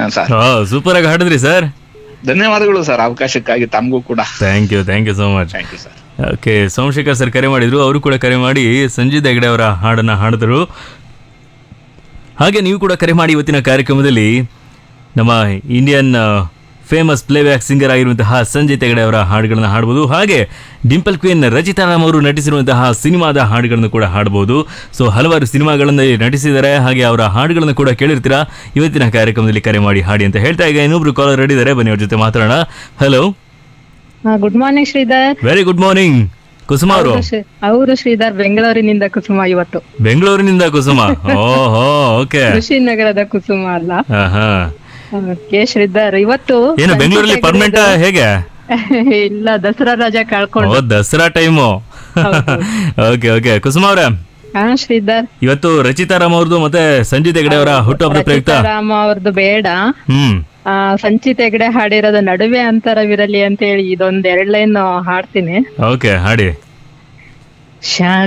Sir super ಆಗಿ ಹಾಡಿದ್ರಿ sir ಧನ್ಯವಾದಗಳು sir ಅವಕಾಶಕ್ಕಾಗಿ ತಮಗೂ ಕೂಡ thank you thank you so much thank you sir okay Somashekar sir ಕರೆ ಮಾಡಿದ್ರು ಅವರು ಕೂಡ ಕರೆ ಮಾಡಿ ಸಂಜಿತ್ ಹೆಗಡೆ ಅವರ ಹಾಡನ್ನ ಹಾಡಿದ್ರು ಹಾಗೆ ನೀವು ಕೂಡ ಕರೆ ಮಾಡಿ ಇವತ್ತಿನ ಕಾರ್ಯಕ್ರಮದಲ್ಲಿ ನಮ್ಮ ಇಂಡಿಯನ್ ಫೇಮಸ್ ಪ್ಲೇಬ್ಯಾಕ್ ಸಿಂಗರ್ ಆಗಿರುವಂತಹ ಸಂಜಿತ್ ಹೆಗಡೆ ಅವರ ಹಾಡುಗಳನ್ನ ಹಾಡ್ಬೋದು ಹಾಗೆ ಡಿಂಪಲ್ ಕ್ವೀನ್ ರಚಿತಾ ರಾಮ್ ಅವರು ನಟಿಸಿರುವಂತಹ ಸಿನಿಮಾದ ಹಾಡುಗಳನ್ನು ಕೂಡ ಹಾಡ್ಬೋದು ಸೊ ಹಲವಾರು ಸಿನಿಮಾಗಳನ್ನು ನಟಿಸಿದ್ದಾರೆ ಹಾಗೆ ಅವರ ಹಾಡುಗಳನ್ನು ಕೂಡ ಕೇಳಿರ್ತೀರಾ ಇವತ್ತಿನ ಕಾರ್ಯಕ್ರಮದಲ್ಲಿ ಕರೆ ಮಾಡಿ ಹಾಡಿ ಅಂತ ಹೇಳ್ತಾ ಈಗ ಇನ್ನೊಬ್ರು ಕಾಲರ್ ರೆಡಿ ಇದ್ದಾರೆ ಬನ್ನಿ ಅವ್ರ ಜೊತೆ ಮಾತಾಡೋಣ hello good morning Sridhar very good morning Kusuma ಅವರು ಅವರು ಶ್ರೀಧರ್ ಬೆಂಗಳೂರಿನಿಂದ ಕುಸುಮ ಇವತ್ತು ಬೆಂಗಳೂರಿನಿಂದ ಕುಸುಮ ಓಹೋ ಓಕೆ ಕೃಷಿ ನಗರದ ಕುಸುಮ ಅಲ್ಲ ಆಹಾ. ಓಕೆ ಶ್ರೀಧರ್ ಇವತ್ತು ಏನು ಬೆಂಗಳೂರಲ್ಲಿ ಪರ್ಮನೆಂಟ್ ಹೇಗೆ ಇಲ್ಲ ದಸರಾ ರಜಾ ಓ ಕಳ್ಕೊಂಡು Dasara time okay okay Kusuma ಅವ್ರೆ ಹಾ ಶ್ರೀಧರ್ ಇವತ್ತು ರಚಿತಾ ರಾಮ್ ಅವ್ರದ್ದು ಮತ್ತೆ ಸಂಜಿತ್ ಹೆಗಡೆ ಅವರ ಹುಟ್ಟುಹಬ್ಬದ ಪ್ರಯುಕ್ತ ರಾಮ ಅವ್ರದ್ದು ಬೇಡ ಹ್ಮ್ ಆ, ಸಂಚಿತ್ ಹೆಗಡೆ ಹಾಡಿರೋದು ನಡುವೆ ಅಂತರವಿರಲಿ ಅಂತ ಹೇಳಿ ಇದೊಂದ್ ಎರಡ್ ಲೈನ್ ಹಾಡ್ತೀನಿ ಓಕೆ ಹಾಡಿ ಶಾ